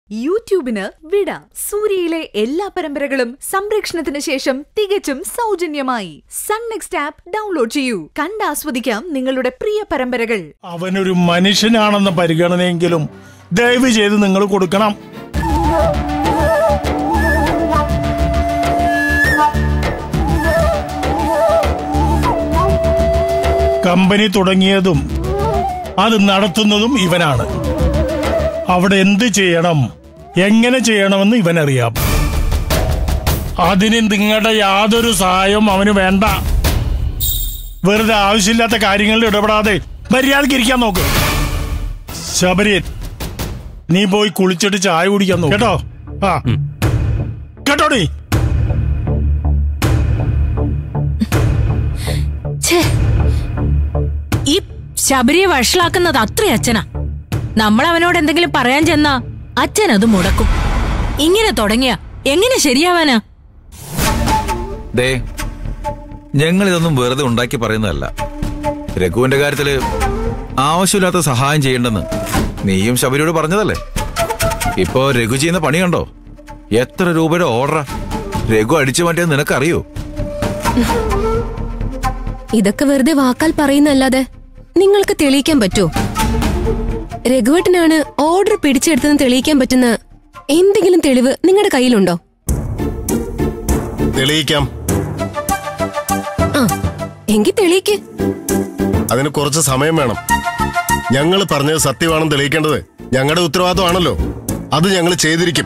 യൂട്യൂബിന് വിട സൂര്യയിലെ എല്ലാ പരമ്പരകളും സംരക്ഷണത്തിന് ശേഷം തികച്ചും സൗജന്യമായി സൺ നെക്സ്റ്റ് ആപ്പ് ഡൗൺലോഡ് ചെയ്യൂ കണ്ടാസ്വദിക്കാം നിങ്ങളുടെ പ്രിയ പരമ്പരകൾ അവനൊരു മനുഷ്യനാണെന്ന പരിഗണനയെങ്കിലും ദയവ് ചെയ്ത് നിങ്ങൾ കൊടുക്കണം കമ്പനി തുടങ്ങിയതും അത് നടത്തുന്നതും ഇവനാണ് അവിടെ എന്ത് ചെയ്യണം എങ്ങനെ ചെയ്യണമെന്ന് ഇവനറിയാം അതിന് നിങ്ങളുടെ യാതൊരു സഹായവും അവന് വേണ്ട വെറുതെ ആവശ്യമില്ലാത്ത കാര്യങ്ങളിൽ ഇടപെടാതെ മര്യാദയ്ക്ക് ഇരിക്കാൻ നോക്ക് ശബരി നീ പോയി കുളിച്ചിട്ട് ചായ കുടിക്കാൻ നോക്ക് കേട്ടോ ആ കേട്ടോടി ഛേ. ഈ ശബരിയെ വഷളാക്കുന്നത് അത്ര അച്ഛനാ നമ്മൾ അവനോട് എന്തെങ്കിലും പറയാൻ ചെന്നാ അച്ഛൻ അത് മുടക്കും ഇങ്ങനെ തുടങ്ങിയ എങ്ങനെ ശരിയാവാനാ ദേ ഞങ്ങൾ ഇതൊന്നും വെറുതെ ഉണ്ടാക്കി പറയുന്നതല്ല രഘുവിന്റെ കാര്യത്തില് ആവശ്യമില്ലാത്ത സഹായം ചെയ്യണ്ടെന്ന് നീയും ശബരിയോട് പറഞ്ഞതല്ലേ ഇപ്പോ രഘു ചെയ്യുന്ന പണി കണ്ടോ എത്ര രൂപയുടെ ഓർഡറാ രഘു അടിച്ചു മാറ്റിയത് നിനക്കറിയോ ഇതൊക്കെ വെറുതെ വാക്കാൽ പറയുന്നല്ലാതെ നിങ്ങൾക്ക് തെളിയിക്കാൻ പറ്റുമോ രഘുവേട്ടനാണ് ഓർഡർ പിടിച്ചെടുത്തെന്ന് തെളിയിക്കാൻ പറ്റുന്ന എന്തെങ്കിലും തെളിവ് നിങ്ങളുടെ കയ്യിലുണ്ടോ തെളിയിക്കാം ആ എങ്കിൽ തെളിയിക്ക് അതിന് കുറച്ച് സമയം വേണം ഞങ്ങൾ പറഞ്ഞത് സത്യമാണെന്ന് തെളിയിക്കേണ്ടത് ഞങ്ങളുടെ ഉത്തരവാദിത്വമാണല്ലോ അത് ഞങ്ങൾ ചെയ്തിരിക്കും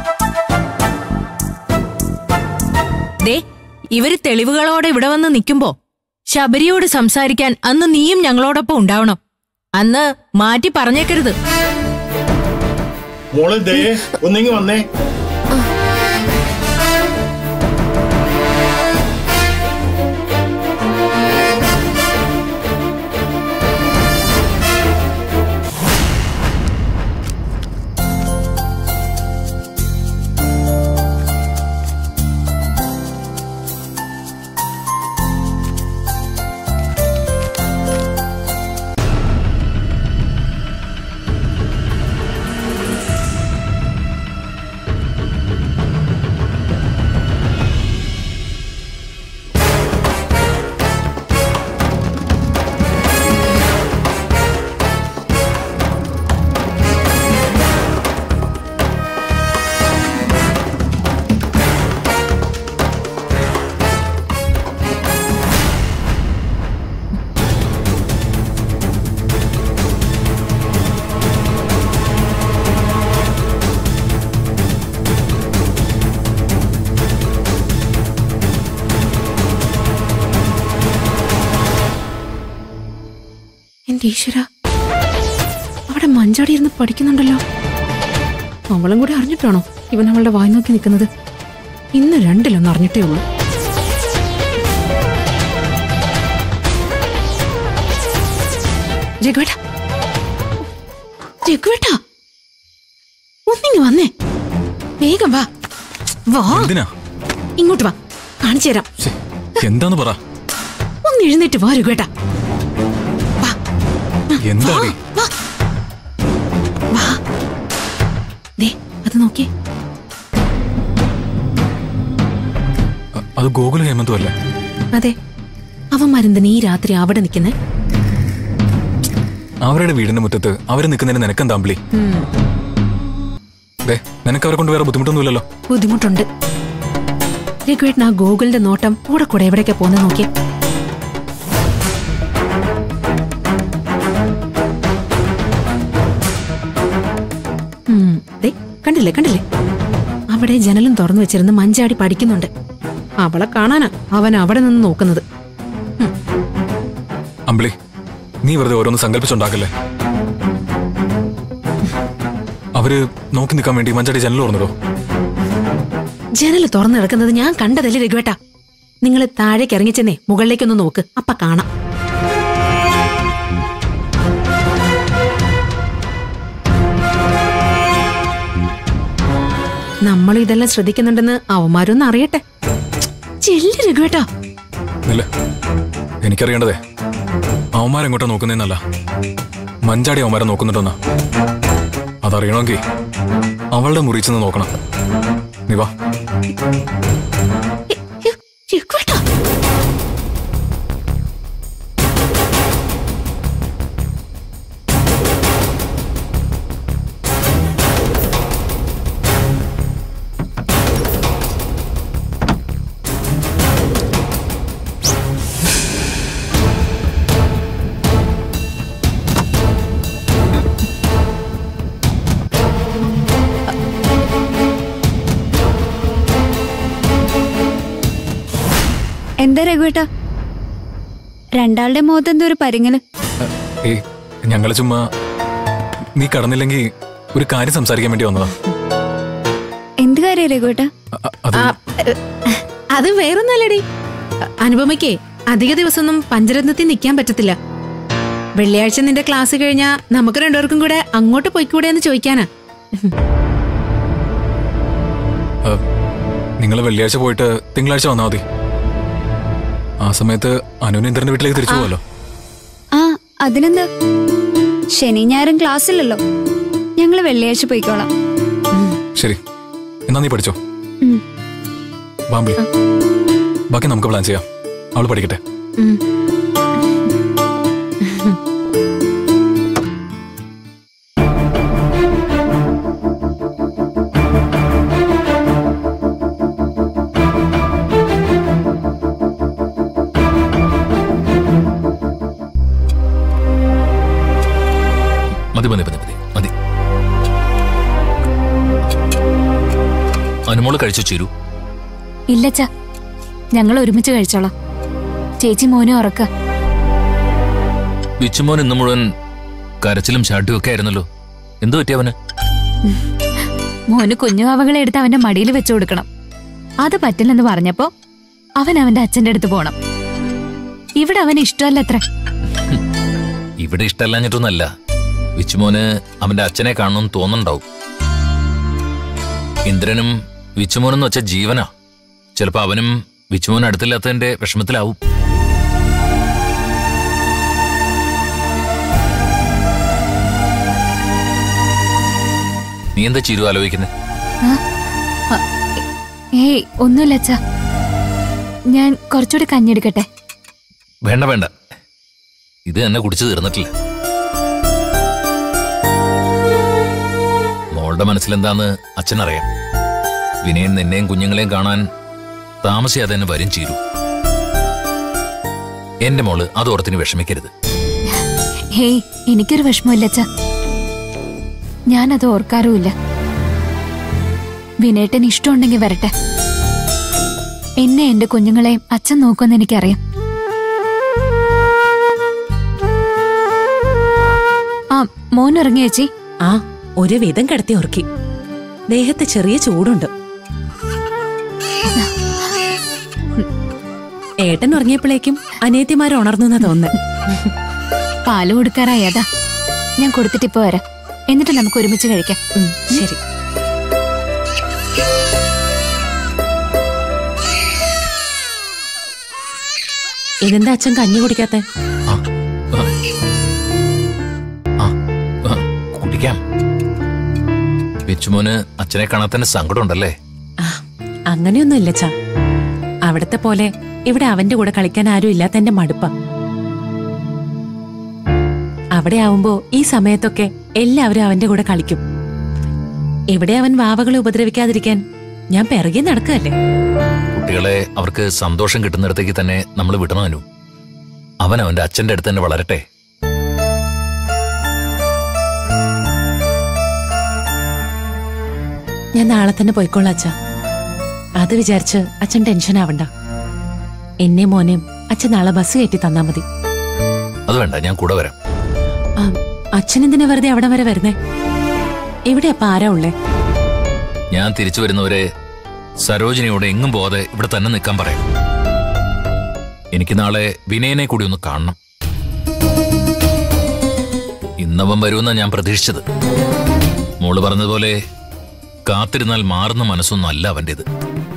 ദേ ഇവര് തെളിവുകളോടെ ഇവിടെ വന്ന് നിൽക്കുമ്പോ ശബരിയോട് സംസാരിക്കാൻ അന്ന് നീയും ഞങ്ങളോടൊപ്പം ഉണ്ടാവണം അന്ന് മാറ്റി പറഞ്ഞേക്കരുത് മോള് ദേ ഒന്നിങ്ങി വന്നേ എന്റെ ഈശ്വര അവിടെ മഞ്ചാടി ഇരുന്ന് പഠിക്കുന്നുണ്ടല്ലോ അവളും കൂടെ അറിഞ്ഞിട്ടാണോ ഇവൻ അവളുടെ വായി നോക്കി നിൽക്കുന്നത് ഇന്ന് രണ്ടിലൊന്ന് അറിഞ്ഞിട്ടേ ഉള്ളൂ രഘുവേട്ട രഘുവേട്ട ഒന്നിങ്ങി വന്നേ വേഗം വാ വാ എന്തിനാ ഇങ്ങോട്ട് വാ കാണിച്ചു തരാം ശ്ശെ, എന്താന്ന് പറ ഒന്ന് എഴുന്നേറ്റ് വാ രഘുവേട്ട വാ എന്താടി വാ വാ ദേ അത് നോക്കി അ- അത് ഗോകുല ഹേമന്തും അല്ലേ അതെ അവന്മാരെന്തിനാ ഈ രാത്രി അവിടെ നിൽക്കുന്നേ അവരുടെ വീടിന്റെ മുറ്റത്ത് അവര് നിൽക്കുന്നതിന് നിനക്കെന്താ അമ്പിളി ദേ നിനക്ക് അവരെ കൊണ്ട് വേറെ ബുദ്ധിമുട്ടൊന്നുമില്ലല്ലോ ബുദ്ധിമുട്ടുണ്ട് രഘുവേട്ടൻ ആ ഗോകുലിന്റെ നോട്ടം കൂടെ കൂടെ എവിടേക്കാ പോന്നെ നോക്കി ഉം, ദേ, കണ്ടില്ലേ കണ്ടില്ലേ അവിടെ ജനലും തുറന്നു വെച്ചിരുന്ന് മഞ്ചാടി പഠിക്കുന്നുണ്ട് അവളെ കാണാനാ അവൻ അവിടെ നിന്ന് നോക്കുന്നത് അമ്പിളി നീ വെറുതെ ഓരോന്ന് സങ്കല്പിച്ചുണ്ടാക്കല്ലേ അവര് നോക്കി നിൽക്കാൻ വേണ്ടി മഞ്ചാടി ജനൽ തുറന്നിടോ ജനല് തുറന്നു കിടക്കുന്നത് ഞാൻ കണ്ടതല്ലേ രഘുവേട്ട നിങ്ങൾ താഴേക്ക് ഇറങ്ങിച്ചെന്നേ മുകളിലേക്കൊന്ന് നോക്ക് അപ്പ കാണാം നമ്മൾ ഇതെല്ലാം ശ്രദ്ധിക്കുന്നുണ്ടെന്ന് അവന്മാരൊന്ന് അറിയട്ടെ ചെല്ല് രഘുവേട്ടാ ഇല്ല എനിക്കറിയേണ്ടതേ അവന്മാരെങ്ങോട്ടാ നോക്കുന്നതെന്നല്ല മഞ്ചാടി അവന്മാരെ നോക്കുന്നുണ്ടോന്നാ അതറിയണമെങ്കിൽ അവളുടെ മുറി ചെന്ന് നോക്കണം നീ വാ രഘുവേട്ടാ എന്താ രഘുവേട്ടാ രണ്ടാളുടെ മുഖത്ത് എന്തോ ഒരു പരിങ്ങല് ഏയ് ഞങ്ങള് ചുമ്മാ നീ കടന്നില്ലെങ്കിൽ ഒരു കാര്യം സംസാരിക്കാൻ വേണ്ടി വന്നതാ എന്ത് കാര്യം രഘുവേട്ടാ അ- അത് ആ, എ, അത് വേറൊന്നല്ലടി അനുപമയ്ക്ക് അധിക ദിവസമൊന്നും പഞ്ചരത്നത്തിൽ നിൽക്കാൻ പറ്റത്തില്ല വെള്ളിയാഴ്ച നിന്റെ ക്ലാസ് കഴിഞ്ഞാ നമുക്ക് രണ്ടുപേർക്കും കൂടെ അങ്ങോട്ട് പോയിക്കൂടെ എന്ന് ചോദിക്കാനാ നിങ്ങൾ വെള്ളിയാഴ്ച പോയിട്ട് തിങ്കളാഴ്ച വന്നാൽ മതി ആ സമയത്ത് അനുവിന് ഇന്ദ്രന്റെ വീട്ടിലേക്ക് തിരിച്ചു പോവല്ലോ ആ അതിനെന്താ ശനി ഞായറും ക്ലാസ് ഇല്ലല്ലോ ഞങ്ങള് വെള്ളിയാഴ്ച പോയിക്കോളാം ശരി എന്നാ നീ പഠിച്ചോ ഉം. ബാമ്പി ബാക്കി നമുക്ക് പ്ലാൻ ചെയ്യാം അവള് പഠിക്കട്ടെ മതി മതി മതി മതി മതി അനുമോള് കഴിച്ചു ചേരൂ ഇല്ലച്ച ഞങ്ങൾ ഒരുമിച്ച് കഴിച്ചോളാം ചേച്ചി മോനും ഉറക്ക വിച്ചുമോൻ ഇന്ന് മുഴുവൻ കരച്ചിലും ചാട്ടും ഒക്കെ ആയിരുന്നല്ലോ എന്തു പറ്റിയവന് മോന് കുഞ്ഞുവാവകളെ എടുത്ത് അവന്റെ മടിയിൽ വെച്ചു കൊടുക്കണം അത് പറ്റില്ലെന്ന് പറഞ്ഞപ്പോ അവൻ അവന്റെ അച്ഛന്റെ അടുത്ത് പോണം ഇവിടെ അവന് ഇഷ്ടമല്ലത്ര ഇവിടെ ഇഷ്ടമല്ലാഞ്ഞിട്ടൊന്നല്ല വിച്ചുമോന് അവന്റെ അച്ഛനെ കാണണമെന്ന് തോന്നുന്നുണ്ടാവും ഇന്ദ്രനും വിച്ചുമോനെന്ന് വെച്ച ജീവനാ ചിലപ്പോ അവനും വിച്ചുമോൻ അടുത്തില്ലാത്തതിന്റെ വിഷമത്തിലാവും നീ എന്താ ചിരു ആലോചിക്കുന്നത് ഏയ് ഒന്നുമില്ല അച്ഛാ ഞാൻ കുറച്ചുകൂടി കഞ്ഞെടുക്കട്ടെ വേണ്ട വേണ്ട ഇത് തന്നെ കുടിച്ചു തീർന്നിട്ടില്ല മോളുടെ മനസ്സിലെന്താന്ന് അച്ഛനറിയാം വിനയൻ നിന്നെയും കുഞ്ഞുങ്ങളെയും കാണാൻ താമസിയാതെ തന്നെ വരും ചീരു എന്റെ മോള് അതോർത്തിന് വിഷമിക്കരുത് ഹേയ് എനിക്കൊരു വിഷമമില്ല അച്ഛാ ഞാനത് ഓർക്കാറുമില്ല വിനേട്ടന് ഇഷ്ടമുണ്ടെങ്കിൽ വരട്ടെ എന്നെ എന്റെ കുഞ്ഞുങ്ങളെയും അച്ഛൻ നോക്കുമെന്ന് എനിക്കറിയാം ആ മോൻ ഇറങ്ങി ചേച്ചി ആ ഒരു വിധം കിടത്തി ഉറക്കി ദേഹത്ത് ചെറിയ ചൂടുണ്ട് ഏട്ടൻ ഉറങ്ങിയപ്പോഴേക്കും അനിയത്തിമാർ ഉണർന്നു എന്നാ തോന്നുന്നത് പാല് കൊടുക്കാറായി അതാ ഞാൻ കൊടുത്തിട്ടിപ്പോ വരാം എന്നിട്ട് നമുക്ക് ഒരുമിച്ച് കഴിക്കാം ഉം, ശരി ഇതെന്താ അച്ഛൻ കഞ്ഞി കുടിക്കാത്ത ആ, ആ. ആ, ആ, കുടിക്കാം വിച്ചുമോന് അച്ഛനെ കാണാൻ തന്നെ സങ്കടമുണ്ടല്ലേ അങ്ങനെയൊന്നും ഇല്ല ചാ അവിടത്തെ പോലെ ഇവിടെ അവന്റെ കൂടെ കളിക്കാൻ ആരും ഇല്ലാത്ത എന്റെ മടുപ്പ അവിടെ ആവുമ്പോ ഈ സമയത്തൊക്കെ എല്ലാവരും അവന്റെ കൂടെ കളിക്കും ഇവിടെ അവൻ വാവകളെ ഉപദ്രവിക്കാതിരിക്കാൻ ഞാൻ പിറകെ നടക്കുകയല്ലേ കുട്ടികളെ അവർക്ക് സന്തോഷം കിട്ടുന്നിടത്തേക്ക് തന്നെ നമ്മൾ വിടണം അനു അവൻ അവന്റെ അച്ഛന്റെ അടുത്ത് തന്നെ വളരട്ടെ ഞാൻ നാളെ തന്നെ പോയിക്കോളാം അച്ഛാ അത് വിചാരിച്ച് അച്ഛൻ ടെൻഷൻ ആവണ്ട എന്നെ മോനെയും അച്ഛൻ നാളെ ബസ് കയറ്റി തന്നാ മതി അത് വേണ്ട ഞാൻ കൂടെ വരാം ആ, അച്ഛൻ എന്തിനാ വെറുതെ അവിടെ വരെ വരുന്നേ ഇവിടെ അപ്പൊ ആരാ ഉള്ളേ ഞാൻ തിരിച്ചു വരുന്നവരെ സരോജിനിയോട് എങ്ങും പോകാതെ ഇവിടെ തന്നെ നിൽക്കാൻ പറയാം എനിക്ക് നാളെ വിനയനെ കൂടി ഒന്ന് കാണണം ഇന്നവൻ വരുമെന്നാ ഞാൻ പ്രതീക്ഷിച്ചത് മോള് പറഞ്ഞതുപോലെ കാത്തിരുന്നാൽ മാറുന്ന മനസ്സൊന്നും അല്ല അവൻ്റെത്